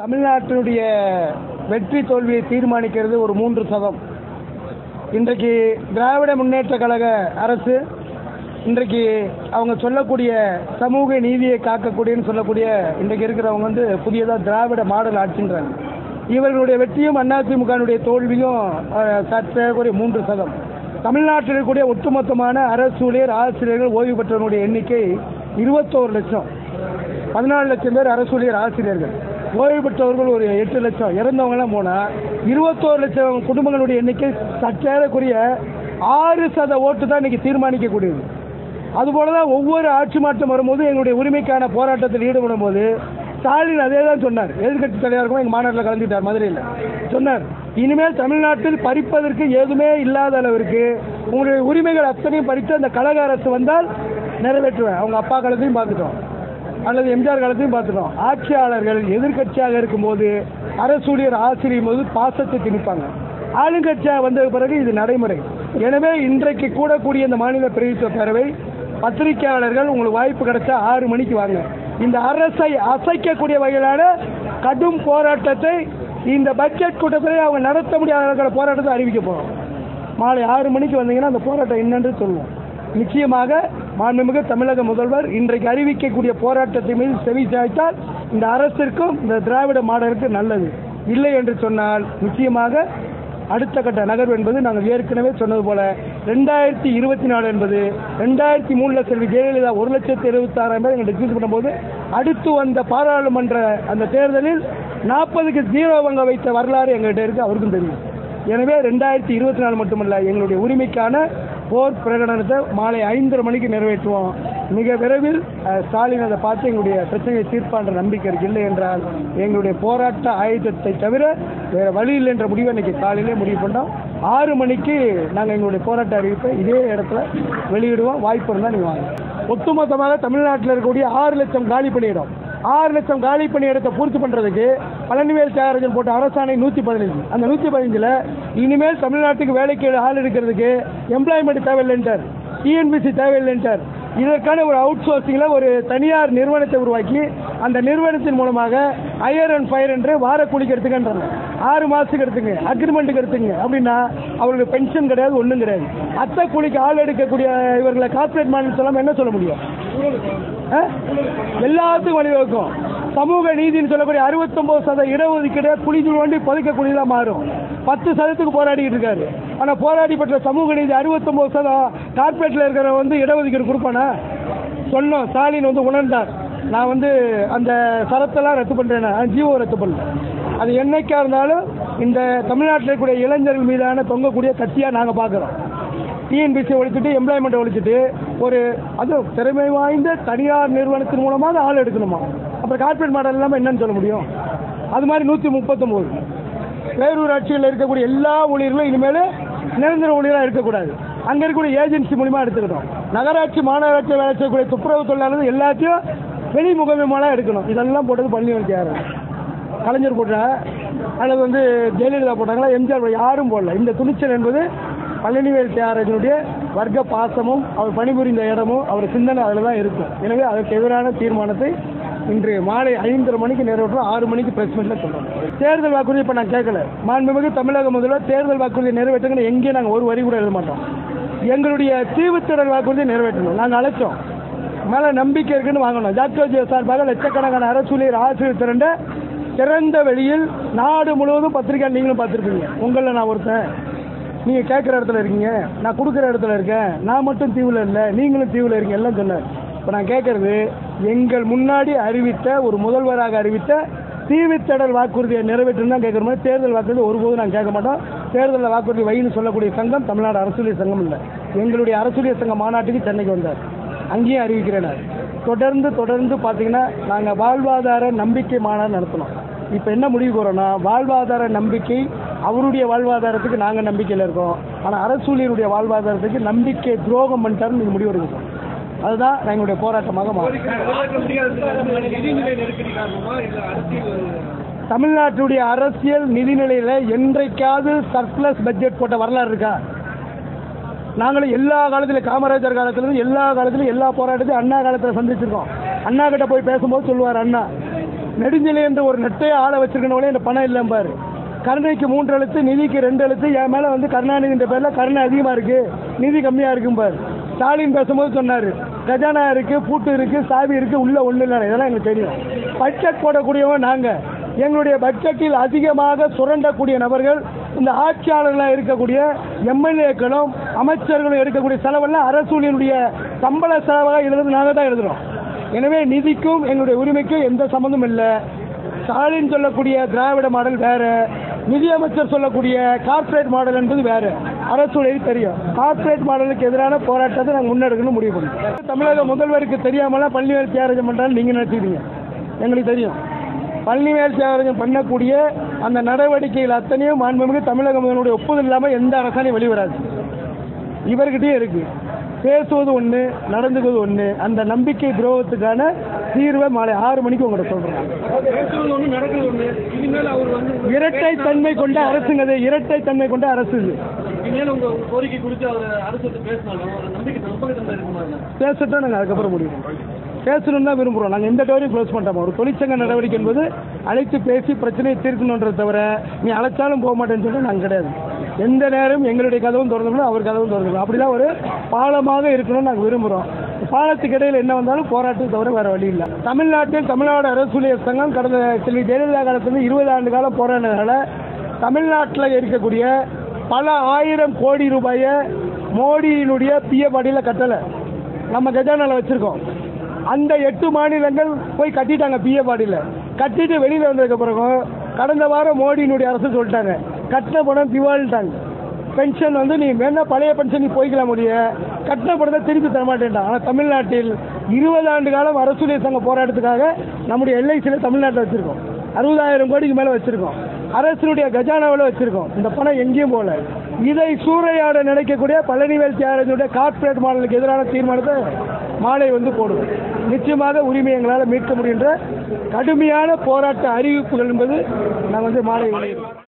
தமிழ்நாட்டினுடைய வெற்றி தோல்வியை தீர்மானிக்கிறது ஒரு மூன்று சதம் இன்றைக்கு திராவிட முன்னேற்ற கழக அரசு இன்றைக்கு அவங்க சொல்லக்கூடிய சமூக நீதியை காக்கக்கூடியன்னு சொல்லக்கூடிய இன்றைக்கு இருக்கிறவங்க வந்து புதியதாக திராவிட மாடல் ஆட்சின்றாங்க இவர்களுடைய வெற்றியும் அதிமுகனுடைய தோல்வியும் அஹ், சற்றேறக்குறைய மூன்று சதம் தமிழ்நாட்டில் இருக்கக்கூடிய ஒட்டுமொத்தமான அரசு ஊழியர் ஆசிரியர்கள் ஓய்வு பெற்றவர்களுடைய எண்ணிக்கை இருபத்தோரு லட்சம் பதினாலு லட்சம் பேர் அரசு ஊழியர் ஆசிரியர்கள் ஓய்வு பெற்றவர்கள் ஒரு எட்டு லட்சம் இறந்தவங்கலாம் போனால் இருபத்தோரு லட்சம் குடும்பங்களுடைய எண்ணிக்கை சற்றேறக்குரிய ஆறு சத ஓட்டு தான் இன்னைக்கு தீர்மானிக்கக்கூடியது அதுபோல தான் ஒவ்வொரு ஆட்சி மாற்றம் வரும்போது எங்களுடைய உரிமைக்கான போராட்டத்தில் ஈடுபடும் போது ஸ்டாலின் அதே தான் சொன்னார் எதிர்கட்சி தலைவருக்கும் எங்கள் மாநாட்டில் கலந்துட்டார் மதுரையில் சொன்னார் இனிமேல் தமிழ்நாட்டில் பறிப்பதற்கு எதுவுமே இல்லாத அளவிற்கு உங்களுடைய உரிமைகள் அத்தனையும் பறித்து அந்த கழக அரசு வந்தால் நிறைவேற்றுவேன் அவங்க அப்பா காலத்தையும் பார்த்துட்டோம் அல்லது எம்ஜிஆர் காலத்தையும் பார்த்துட்டோம் ஆட்சியாளர்கள் எதிர்க்கட்சியாக இருக்கும்போது அரசூழியர் ஆசிரியும் போது பாசத்தை திணிப்பாங்க ஆளுங்கட்சியாக வந்த பிறகு இது நடைமுறை எனவே இன்றைக்கு கூடக்கூடிய இந்த மாநில பிரதித்துவ பேரவை பத்திரிகையாளர்கள் உங்களுக்கு வாய்ப்பு கிடைச்சா ஆறு மணிக்கு வாங்க இந்த அரசை அசைக்கக்கூடிய வகையிலான கடும் போராட்டத்தை இந்த பட்ஜெட் கூட்டத்தில் அவங்க நடத்த முடியாத போராட்டத்தை அறிவிக்க போகிறோம் மாலை ஆறு மணிக்கு வந்தீங்கன்னா அந்த போராட்டம் என்னன்னு சொல்லுவோம் நிச்சயமாக மாண்புமிகு தமிழக முதல்வர் இன்றைக்கு அறிவிக்கக்கூடிய போராட்டத்தை மீது செவி சாய்த்தால் இந்த அரசிற்கும் இந்த திராவிட மாடலுக்கு நல்லது இல்லை என்று சொன்னால் நிச்சயமாக அடுத்த கட்ட நகர்வு என்பது நாங்கள் ஏற்கனவே சொன்னது போல ரெண்டாயிரத்தி இருபத்தி நாலு என்பது ரெண்டாயிரத்தி மூணில் செல்வி ஜெயலலிதா ஒரு லட்சத்தி எழுபத்தாறாயிரம் பேர் எங்களை டிஸ்மிஸ் பண்ணும்போது அடுத்து வந்த பாராளுமன்ற அந்த தேர்தலில் நாற்பதுக்கு ஜீரோ வங்க வைத்த வரலாறு எங்கள்கிட்ட இருக்கு அவருக்கும் தெரியும் எனவே ரெண்டாயிரத்தி இருபத்தி நாலு மட்டுமல்ல எங்களுடைய உரிமைக்கான போர் பிரகடனத்தை மாலை ஐந்தரை மணிக்கு நிறைவேற்றுவோம் மிக விரைவில் அஹ், ஸ்டாலின் அதை பார்த்து எங்களுடைய பிரச்சனையை தீர்ப்பான்ற நம்பிக்கை இருக்கு இல்லை என்றால் எங்களுடைய போராட்ட ஆயுதத்தை தவிர வேறு வழி இல்லை என்ற முடிவை இன்னைக்கு காலையிலே முடிவு பண்ணோம் ஆறு மணிக்கு நாங்கள் எங்களுடைய போராட்ட அறிவிப்பை இதே இடத்துல வெளியிடுவோம் வாய்ப்பு இருந்தால் நீங்கள் வாங்க ஒட்டுமொத்தமாக தமிழ்நாட்டில் இருக்கக்கூடிய ஆறு லட்சம் காலி பணியிடம் ஆறு லட்சம் காலி பணியிடத்தை பூர்த்தி பண்ணுறதுக்கு பழனிவேல் தியாகராஜன் போட்ட அரசாணை நூற்றி பதினஞ்சு அந்த நூற்றி பதினஞ்சில் இனிமேல் தமிழ்நாட்டுக்கு வேலைக்கு ஆள் எடுக்கிறதுக்கு எம்ப்ளாய்மெண்ட் தேவையில்லைன்ட்டார் டிஎன்பிசி தேவையில்லைன்ட்டார் இதற்கான ஒரு அவுட் சோர்சிங்கில் ஒரு தனியார் நிறுவனத்தை உருவாக்கி அந்த நிறுவனத்தின் மூலமாக ஹையர் அண்ட் ஃபயர் என்று வார கூலிக்கு எடுத்துக்கன்றாங்க ஆறு மாதத்துக்கு எடுத்துங்க அக்ரிமெண்ட்டுக்கு எடுத்துங்க அப்படின்னா அவங்களுக்கு பென்ஷன் கிடையாது ஒன்றும் கிடையாது அத்தை கூலிக்கு ஆள் எடுக்கக்கூடிய இவர்களை கார்ப்பரேட் மாநிலம் சொல்லாமல் என்ன சொல்ல முடியும் ஆ? எல்லாத்துக்கும் வழிவகுக்கும் சமூக நீதினு சொல்லக்கூடிய அறுபத்தொன்பது சத இடஒதுக்கீடு குளிச்சு வேண்டி புதைக்கக்கூடியதாக மாறும் பத்து சதத்துக்கு போராடிட்டு இருக்காரு ஆனால் போராடி பெற்ற சமூக நீதி அறுபத்தொன்பது சதம் கார்பரேட்டில் இருக்கிற வந்து இடஒதுக்கீடு கொடுப்பானா சொன்னோம் ஸ்டாலின் வந்து உணர்ந்தார் நான் வந்து அந்த சரத்தெல்லாம் ரத்து பண்ணுறேன் ஜீவோ ரத்து பண்ணேன் அது என்னைக்கா இருந்தாலும் இந்த தமிழ்நாட்டில் இருக்கக்கூடிய இளைஞர்கள் மீதான தொங்கக்கூடிய கட்சியாக நாங்கள் பார்க்குறோம் டிஎன்பிசி ஒழிச்சிட்டு எம்ப்ளாய்மெண்ட் ஒழிச்சிட்டு ஒரு அதுவும் திறமை வாய்ந்த தனியார் நிறுவனத்தின் மூலமாக ஆள் எடுக்கணுமா அப்புறம் கார்ப்பரேட் மாடல் இல்லாமல் என்னன்னு சொல்ல முடியும் அது மாதிரி நூற்றி முப்பத்தொம்போது பேரூராட்சியில் இருக்கக்கூடிய எல்லா ஊழியர்களும் இனிமேல் நிரந்தர ஊழியராக இருக்கக்கூடாது அங்கே இருக்கக்கூடிய ஏஜென்சி மூலிமா எடுத்துக்கணும் நகராட்சி மாநகராட்சி வேலை செய்யக்கூடிய துப்புரவு தொழிலாளர்கள் எல்லாத்தையும் வெளி முகமைமாலாம் எடுக்கணும் இதெல்லாம் போட்டது பள்ளி யார் கலைஞர் போட்டா அல்லது வந்து ஜெயலலிதா போட்டாங்களா எம்ஜிஆர் போட்டா- யாரும் போடல இந்த துணிச்சல் என்பது பழனிவேல் தியாகராஜனுடைய வர்க்க பாசமும் அவர் பணிபுரிந்த இடமும் அவர் சிந்தனை அதில் தான் இருக்கும் எனவே அதற்கு எதிரான தீர்மானத்தை இன்று மாலை ஐந்தரை மணிக்கு நிறைவேற்றோம் ஆறு மணிக்கு பிரஸ் மீட்டில் சொல்கிறோம் தேர்தல் வாக்குறுதி இப்போ நான் கேட்கல மாண்புமிகு தமிழக முதல்வர் தேர்தல் வாக்குறுதி நிறைவேற்றுங்கன்னு எங்கேயும் நாங்கள் ஒரு வரி கூட எழுத மாட்டோம் எங்களுடைய தீவுத்திடல் வாக்குறுதியை நிறைவேற்றணும் நாங்கள் அழைச்சோம் மேலே நம்பிக்கை இருக்குன்னு வாங்கணும் ஜாக்டோஜியோ சார்பாக லட்சக்கணக்கான அரசூழியர் ஆசிரியர் திரண்ட திறந்த வெளியில் நாடு முழுவதும் பத்திரிக்கை நீங்களும் பார்த்துருப்பீங்க உங்களில் நான் ஒருத்தன் நீங்கள் கேட்குற இடத்துல இருக்கீங்க நான் கொடுக்குற இடத்துல இருக்கேன் நான் மட்டும் தீவில் இல்லை நீங்களும் தீவில் இருக்கீங்க எல்லாம் சொன்னார் இப்போ நான் கேட்குறது எங்கள் முன்னாடி அறிவித்த ஒரு முதல்வராக அறிவித்த தீவித்தடல் வாக்குறுதியை நிறைவேற்றும் தான் கேட்குற மாதிரி தேர்தல் வாக்குறுதி ஒருபோதும் நாங்கள் கேட்க மாட்டோம் தேர்தலில் வாக்குறுதி வைன்னு சொல்லக்கூடிய சங்கம் தமிழ்நாடு அரசூழியர் சங்கம் இல்லை எங்களுடைய அரசூழியர் சங்க மாநாட்டுக்கு சென்னைக்கு வந்தார் அங்கேயும் அறிவிக்கிறேன் நான் தொடர்ந்து தொடர்ந்து பார்த்தீங்கன்னா நாங்கள் வாழ்வாதார நம்பிக்கை மாநாடு நடத்தினோம் இப்போ என்ன முடிவு போகிறோன்னா வாழ்வாதார நம்பிக்கை அவருடைய வாழ்வாதாரத்துக்கு நாங்கள் நம்பிக்கையில் இருக்கோம் ஆனால் அரசூழியருடைய வாழ்வாதாரத்துக்கு நம்பிக்கை துரோகம் பண்ணிட்டாருன்னு நீங்கள் முடிவு எடுக்கணும் அதுதான் எங்களுடைய போராட்டமாக மாறும் தமிழ்நாட்டுடைய அரசியல் நிதிநிலையில் என்றைக்காவது சர்ப்ளஸ் பட்ஜெட் போட்ட வரலாறு இருக்கா நாங்களும் எல்லா காலத்திலும் காமராஜர் காலத்துலேருந்து எல்லா காலத்திலும் எல்லா போராட்டத்தையும் அண்ணா காலத்தில் சந்திச்சிருக்கோம் அண்ணா கிட்ட போய் பேசும்போது சொல்லுவார் அண்ணா நெடுஞ்செலி என்ற ஒரு நெட்டையை ஆளை வச்சிருக்கனவளே இந்த பணம் இல்லைன்னு பாரு கருணைக்கு மூன்று எழுத்து நிதிக்கு ரெண்டு எழுத்து என் மேலே வந்து கருணாநிதின்ற பேரில் கருணை அதிகமாக இருக்கு நிதி கம்மியாக இருக்கும் பாரு ஸ்டாலின் பேசும்போது சொன்னார் கஜானா இருக்கு பூட்டு இருக்கு சாவி இருக்கு உள்ள ஒண்ணு இல்லை இதெல்லாம் எங்களுக்கு தெரியும் பட்ஜெட் போடக்கூடியவங்க நாங்க எங்களுடைய பட்ஜெட்டில் அதிகமாக சுரண்டக்கூடிய நபர்கள் இந்த ஆட்சியாளர்களாக இருக்கக்கூடிய எம்எல்ஏக்களும் அமைச்சர்களும் எடுக்கக்கூடிய செலவெல்லாம் அரசூழியனுடைய சம்பள செலவாக எழுதுறது நாங்கள் தான் எழுதுறோம் எனவே நிதிக்கும் எங்களுடைய உரிமைக்கும் எந்த சம்மந்தமும் இல்லை ஸ்டாலின் சொல்லக்கூடிய திராவிட மாடல் வேற நிதியமைச்சர் சொல்லக்கூடிய கார்ப்பரேட் மாடல் என்பது வேற அரசுடைய தெரியும் கார்ப்பரேட் மாடலுக்கு எதிரான போராட்டத்தை நாங்கள் முன்னெடுக்கணும் முடிவு பண்ணோம் தமிழக முதல்வருக்கு தெரியாமலாம் பள்ளிவேல் தியாகராஜன் பண்ணுறான்னு நீங்கள் நினச்சிக்கிறீங்க எங்களுக்கு தெரியும் பள்ளிவேல் தியாகராஜன் பண்ணக்கூடிய அந்த நடவடிக்கைகள் அத்தனையும் மாண்புமிகு தமிழக முதல்வருடைய ஒப்புதல் இல்லாமல் எந்த அரசாணையும் வெளிவராது இவர்கிட்டயும் இருக்கு பேசுவது ஒன்று நடந்துக்குவது ஒன்று அந்த நம்பிக்கை துரோகத்துக்கான தீர்வை மாலை ஆறு மணிக்கு உங்கள்கிட்ட சொல்கிறேன் பேசுறது ஒண்ணு நடக்குது ஒண்ணு இனிமேல் அவர் வந்து இரட்டை தன்மை கொண்ட அரசுங்க அது இரட்டை தன்மை கொண்ட அரசு இது இனிமேல் உங்க உங்க கோரிக்கை குறித்து அவர் அரசு பேசினாலும் ஒரு நம்பிக்கை நம்பகத்தன்மை இருக்குமா இல்ல? பேசட்டும் நாங்கள் அதுக்கப்புறம் முடிவு பேசணும் தான் விரும்புகிறோம் நாங்கள் எந்த டோரையும் க்ளோஸ் பண்ணிட்டோம் ஒரு தொழிற்சங்க நடவடிக்கை என்பது அழைத்து பேசி பிரச்சனையை தீர்க்கணுன்றதை தவிர நீ அழைச்சாலும் போக மாட்டேன்னு சொல்லிட்டு நாங்கள் கிடையாது எந்த நேரம் எங்களுடைய கதவும் திறந்துக்கணும் அவர் கதவும் திறந்துக்கணும் அப்படிதான் ஒரு பாலமாக இருக்கணும்னு நாங்கள் விரும்புகிறோம் பாலத்துக்கு இடையில் என்ன வந்தாலும் போராட்டம் தவிர வேறு வழி இல்லை தமிழ்நாட்டில் தமிழ்நாடு அரசூழியர் சங்கம் கடந்த செல்வி ஜெயலலிதா காலத்திலிருந்து இருபது ஆண்டு காலம் போராடினதால தமிழ்நாட்டில் இருக்கக்கூடிய பல ஆயிரம் கோடி ரூபாயை மோடியினுடைய பிய பாடியில் கட்டலை நம்ம கஜானால வச்சிருக்கோம் அந்த எட்டு மாநிலங்கள் போய் கட்டிட்டாங்க பிஏ பாடியில் கட்டிட்டு வெளியில் வந்ததுக்கு பிறகும் கடந்த வாரம் மோடியினுடைய அரசு சொல்லிட்டாங்க கட்டின பணம் திவால்ட்டாங்க பென்ஷன் வந்து நீ வேணா பழைய பென்ஷன் நீ போய்க்கலாம் முடிய கட்டின பணத்தை திருப்பி தரமாட்டேன்டான் ஆனால் தமிழ்நாட்டில் இருபது ஆண்டு காலம் அரசுடைய சங்க போராட்டத்துக்காக நம்முடைய எல்ஐசியில் தமிழ்நாட்டில் வச்சிருக்கோம் அறுபதாயிரம் கோடிக்கு மேலே வச்சிருக்கோம் அரசினுடைய கஜானாவில் வச்சிருக்கோம் இந்த பணம் எங்கேயும் போகல இதை சூறையாட நினைக்கக்கூடிய பழனிவேல் தியாகராஜனுடைய கார்ப்பரேட் மாடலுக்கு எதிரான தீர்மானத்தை மாலை வந்து போடுவோம் நிச்சயமாக உரிமை எங்களால் மீட்க முடிகின்ற கடுமையான போராட்ட அறிவிப்புகள் என்பது நாங்கள் வந்து மாலை வெளியிடுவோம்